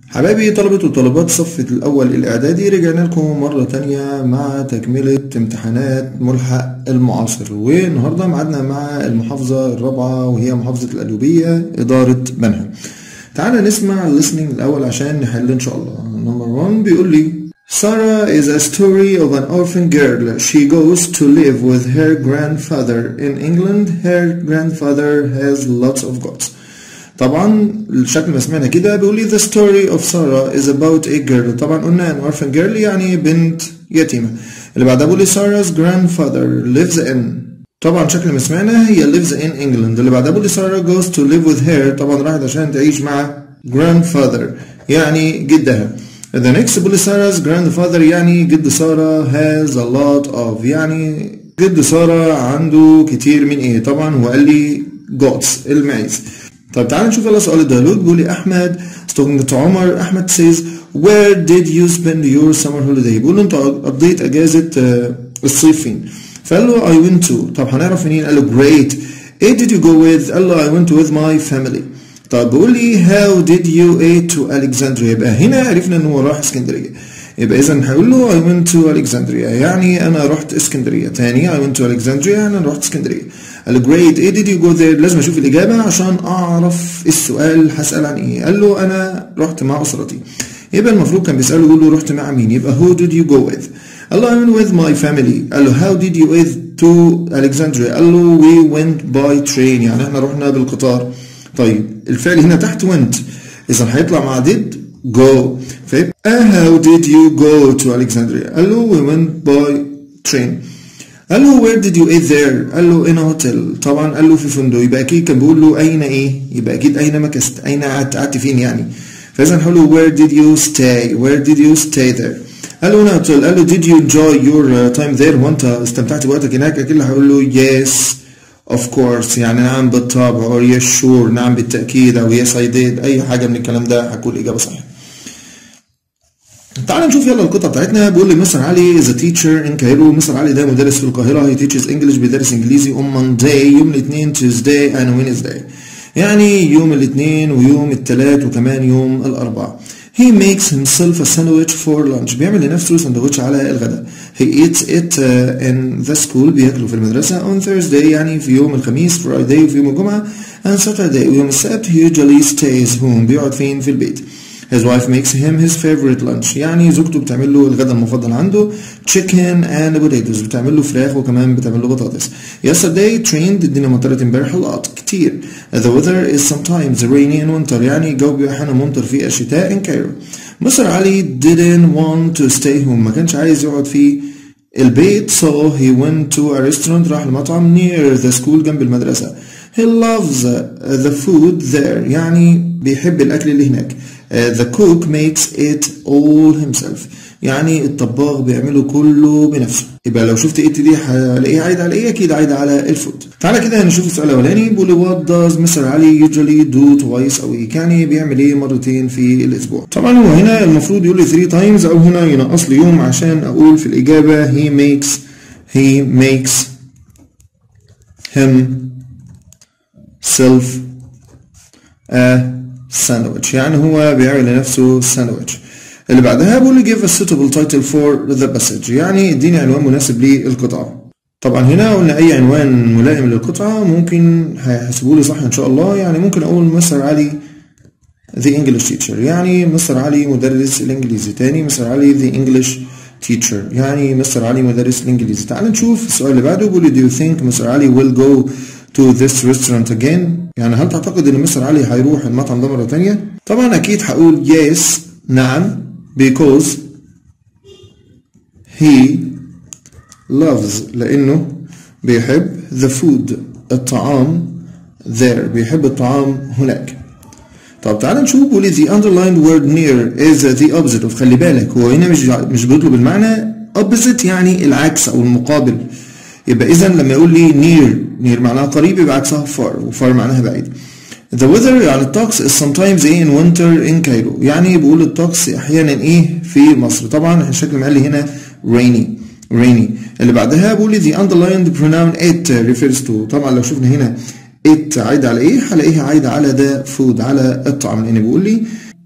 حبايبي طلبة وطالبات الصف الأول الإعدادي رجعنا لكم مرة تانية مع تكملة امتحانات ملحق المعاصر والنهاردة معادنا مع المحافظة الرابعة وهي محافظة القليوبية إدارة بنها تعالى نسمع الليسننج الأول عشان نحل إن شاء الله نمبر 1 بيقول لي Sarah is a story of an orphan girl. She goes to live with her grandfather in England. Her grandfather has lots of goats. طبعا الشكل ما سمعنا كده بيقول لي the story of Sarah is about a girl طبعا قلنا an orphan girl يعني بنت يتيمة اللي بعدها بيقول لي Sarah's grandfather lives in طبعا شكل ما سمعنا هي lives in England اللي بعدها بيقول لي Sarah goes to live with her طبعا راحت عشان تعيش مع grandfather يعني جدها the next بيقول لي Sarah's grandfather يعني جد سارة has a lot of يعني جد سارة عنده كتير من ايه طبعا هو قال لي goats المعيز طب تعال نشوف يلا سؤال الديالوج بيقول لي احمد talking to عمر احمد says where did you spend your summer holiday بيقول له انت قضيت اجازه الصيف فين فقال له I went to طب هنعرف منين قال له great ايه did you go with قال له I went with my family طب بيقول لي how did you eat to Alexandria يبقى هنا عرفنا ان هو راح اسكندريه يبقى اذا هقول له I went to Alexandria يعني انا رحت اسكندريه تاني I went to Alexandria يعني انا رحت اسكندريه قال له great ايه did you go there لازم اشوف الاجابه عشان اعرف السؤال هسال عن ايه قال له انا رحت مع اسرتي يبقى المفروض كان بيساله يقول له رحت مع مين يبقى who did you go with قال له I went with my family قال له how did you eat to Alexandria قال له we went by train يعني احنا رحنا بالقطار طيب الفعل هنا تحت went اذا هيطلع مع did go فيبقى how did you go to Alexandria قال له we went by train قال له where did you eat there قال له in a hotel طبعا قال له في فندق يبقى اكيد كان بيقول له اين ايه يبقى اكيد اين مكثت اين قعدت قعدت فين يعني فاذا هنقول له where did you stay where did you stay there قال له in a hotel قال له did you enjoy your time there وانت استمتعت بوقتك هناك اكيد هيقول له yes of course يعني نعم بالطبع or yes sure نعم بالتأكيد أو yes I did أي حاجة من الكلام ده هتكون الإجابة صحيحة. تعال نشوف يلا القطعة بتاعتنا بيقول لي مستر علي is a teacher in Cairo مستر علي ده مدرس في القاهرة he teaches English بيدرس إنجليزي on Monday يوم الاثنين Tuesday and Wednesday يعني يوم الاثنين ويوم الثلاث وكمان يوم الأربعاء He makes himself a sandwich for lunch بيعمل لنفسه سندوتش على الغداء He eats it uh, in the school بياكله في المدرسة on Thursday يعني في يوم الخميس Friday وفي يوم الجمعة and Saturday ويوم السبت he usually stays home بيقعد فين في البيت His wife makes him his favorite lunch يعني زوجته بتعمل له الغداء المفضل عنده chicken and potatoes بتعمل له فراخ وكمان بتعمل له بطاطس Yesterday trained الدنيا مطرت امبارح a lot كتير The weather is sometimes rainy in winter يعني الجو بيبقى احيانا ممطر في الشتاء in Cairo مصر علي didn't want to stay home ما كانش عايز يقعد في البيت so he went to a restaurant راح لمطعم near the school جنب المدرسة he loves the food there يعني بيحب الأكل اللي هناك the cook makes it all himself يعني الطباخ بيعمله كله بنفسه يبقى لو شفت it دي هلاقيه عايد على ايه اكيد عايد على الفود تعالى كده نشوف السؤال الاولاني بيقول what does مستر علي usually do twice a week يعني بيعمل ايه مرتين في الاسبوع طبعا هو هنا المفروض يقول لي 3 times او هنا ينقص لي يوم عشان اقول في الاجابه he makes he makes himself a sandwich يعني هو بيعمل لنفسه ساندويتش اللي بعدها بيقول لي give a suitable title for the passage يعني اديني عنوان مناسب للقطعة طبعا هنا قلنا اي عنوان ملائم للقطعة ممكن هيحسبوا لي صح ان شاء الله يعني ممكن اقول مستر علي the English teacher يعني مستر علي مدرس الانجليزي تاني مستر علي the English teacher يعني مستر علي مدرس الانجليزي تعال نشوف السؤال اللي بعده بيقول لي do you think مستر علي will go to this restaurant again يعني هل تعتقد ان مستر علي هيروح المطعم ده مرة تانية طبعا اكيد هقول yes نعم because he loves لأنه بيحب the food الطعام there بيحب الطعام هناك طب تعال نشوف بيقول لي the underlined word near is the opposite of خلي بالك هو هنا مش مش بيطلب المعنى opposite يعني العكس أو المقابل يبقى إذا لما يقول لي near near معناها قريب يبقى عكسها far وفار معناها بعيد The weather يعني الطقس is sometimes ايه in winter in Cairo يعني بيقول الطقس احيانا ايه في مصر طبعا الشكل قال لي هنا rainy rainy اللي بعدها بيقول لي the underlined pronoun it refers to طبعا لو شفنا هنا it عايدة على ايه هلاقيها عايدة على the food على الطعام لان بيقول لي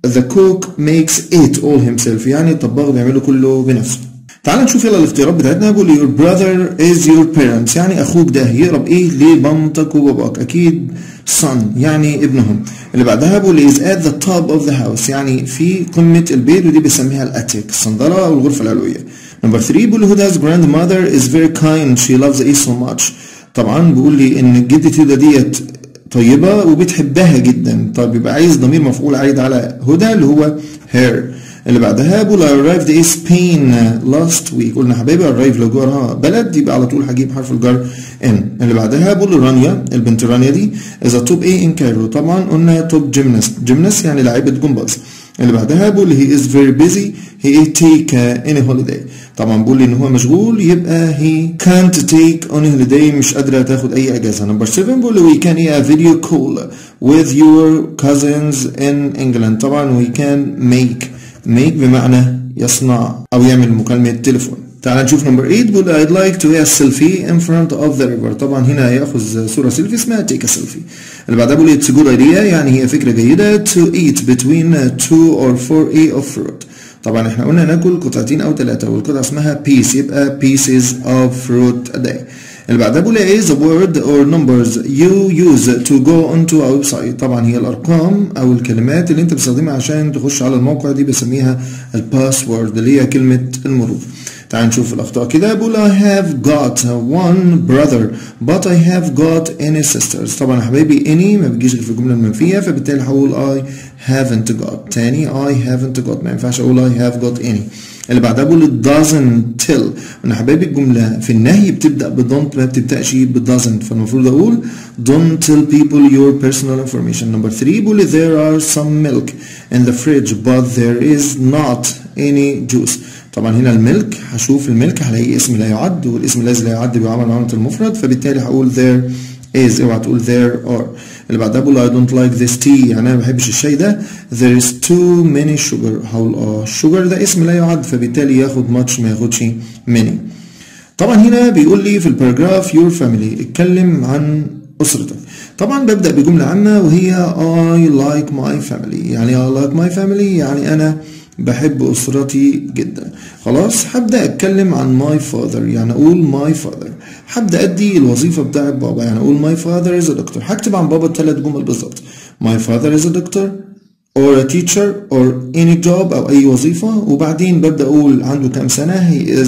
the cook makes it all himself يعني الطباخ بيعمله كله بنفسه تعال نشوف يلا الاختيارات بتاعتنا بيقول your brother is your parents يعني اخوك ده يقرب ايه لمامتك وباباك اكيد son يعني ابنهم اللي بعدها بيقول is at the top of the house يعني في قمة البيت ودي بنسميها الاتيك الصندرة او الغرفة العلوية نمبر 3 بيقول Huda's grandmother is very kind she loves it so much طبعا بيقول لي ان جدة هدى ديت طيبة وبتحبها جدا طب يبقى عايز ضمير مفعول عايد على هدى اللي هو her اللي بعدها بقول I arrived in Spain last week قلنا حبايبي arrive لو جوه بلد يبقى على طول هجيب حرف الجر in اللي بعدها بقول رانيا البنت رانيا دي is a top A in Cairo طبعا قلنا top gymnast gymnast يعني لاعبة جمباز اللي بعدها بقول he is very busy he take any holiday طبعا بقول لي ان هو مشغول يبقى he can't take any holiday مش قادرة تاخد اي اجازة نمبر 7 بقول لي we can a video call with your cousins in England طبعا we can make make بمعنى يصنع او يعمل مكالمة تليفون تعال نشوف نمبر 8 بيقول I'd like to a selfie in front of the river طبعا هنا هياخذ صورة سيلفي اسمها take a selfie اللي بعدها بيقول it's a good idea يعني هي فكرة جيدة to eat between two or four a of fruit طبعا احنا قلنا ناكل قطعتين او ثلاثة والقطعة اسمها piece يبقى pieces of fruit a day اللي بعدها بقول is a word or numbers you use to go onto a website طبعا هي الارقام او الكلمات اللي انت بتستخدمها عشان تخش على الموقع دي بسميها الباسورد اللي هي كلمة المرور تعال نشوف الاخطاء كده بقول I have got one brother but I have got any sisters طبعا يا حبايبي any ما بتجيش غير في الجمله المنفيه فبالتالي هقول I haven't got تاني I haven't got ما ينفعش اقول I have got any اللي بعدها بقول doesn't tell انا حبايبي الجمله في النهي بتبدا ب don't ما بتبداش ب doesn't فالمفروض اقول don't tell people your personal information number 3 بقول there are some milk in the fridge but there is not any juice طبعا هنا الملك هشوف الملك هلاقي اسم لا يعد والاسم الذي لا يعد بيعمل علامة المفرد فبالتالي هقول there is اوعى تقول there are اللي بعدها بقول I don't like this tea يعني انا ما بحبش الشاي ده there is too many sugar هقول اه sugar ده اسم لا يعد فبالتالي ياخد much ما ياخدش many طبعا هنا بيقول لي في الباراجراف your family اتكلم عن أسرتك طبعا ببدأ بجملة عامة وهي I like my family يعني I like my family يعني أنا بحب أسرتي جدا خلاص هبدأ أتكلم عن my father يعني أقول my father هبدأ أدي الوظيفة بتاعت بابا يعني أقول my father is a doctor هكتب عن بابا ثلاث جمل بالظبط my father is a doctor or a teacher or any job أو أي وظيفة وبعدين ببدأ أقول عنده كام سنة he is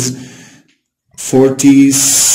40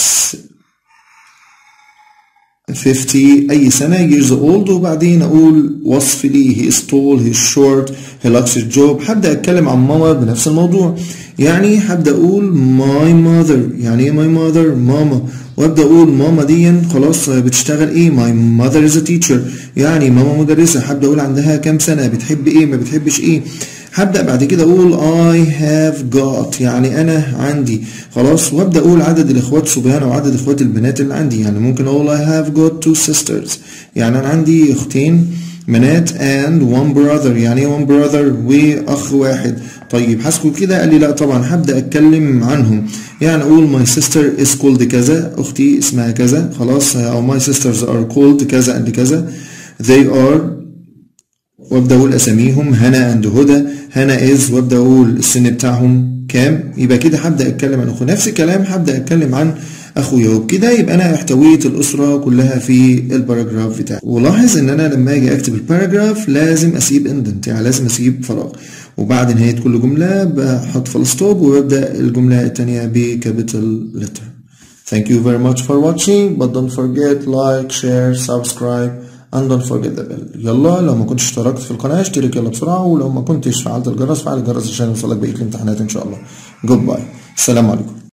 50 أي سنة years old وبعدين أقول وصف لي he is tall he is short he likes his job هبدأ أتكلم عن ماما بنفس الموضوع يعني هبدأ أقول my mother يعني إيه my mother ماما وأبدأ أقول ماما دي خلاص بتشتغل إيه my mother is a teacher يعني ماما مدرسة هبدأ أقول عندها كام سنة بتحب إيه ما بتحبش إيه هبدأ بعد كده أقول I have got يعني أنا عندي خلاص وأبدأ أقول عدد الإخوات الصبيان أو عدد إخوات البنات اللي عندي يعني ممكن أقول I have got two sisters يعني أنا عندي أختين بنات and one brother يعني ايه one brother وأخ واحد طيب حاسكوا كده قال لي لا طبعا هبدأ أتكلم عنهم يعني أقول my sister is called كذا أختي اسمها كذا خلاص أو my sisters are called كذا and كذا they are وابدا اقول اساميهم هنا اند هدى هنا از وابدا اقول السن بتاعهم كام يبقى كده هبدا اتكلم عن اخو نفس الكلام هبدا اتكلم عن اخويا وبكده يبقى انا احتويت الاسره كلها في الباراجراف بتاعي ولاحظ ان انا لما اجي اكتب الباراجراف لازم اسيب اندنت يعني لازم اسيب فراغ وبعد نهايه كل جمله بحط فول ستوب وببدا الجمله الثانيه بكابيتال لتر Thank you very much for watching but don't forget like share subscribe and don't forget the bell يلا لو ما كنتش اشتركت في القناة اشترك يلا بسرعة ولو ما كنتش فعلت الجرس فعل الجرس عشان يوصلك بقية الامتحانات ان شاء الله جود باي السلام عليكم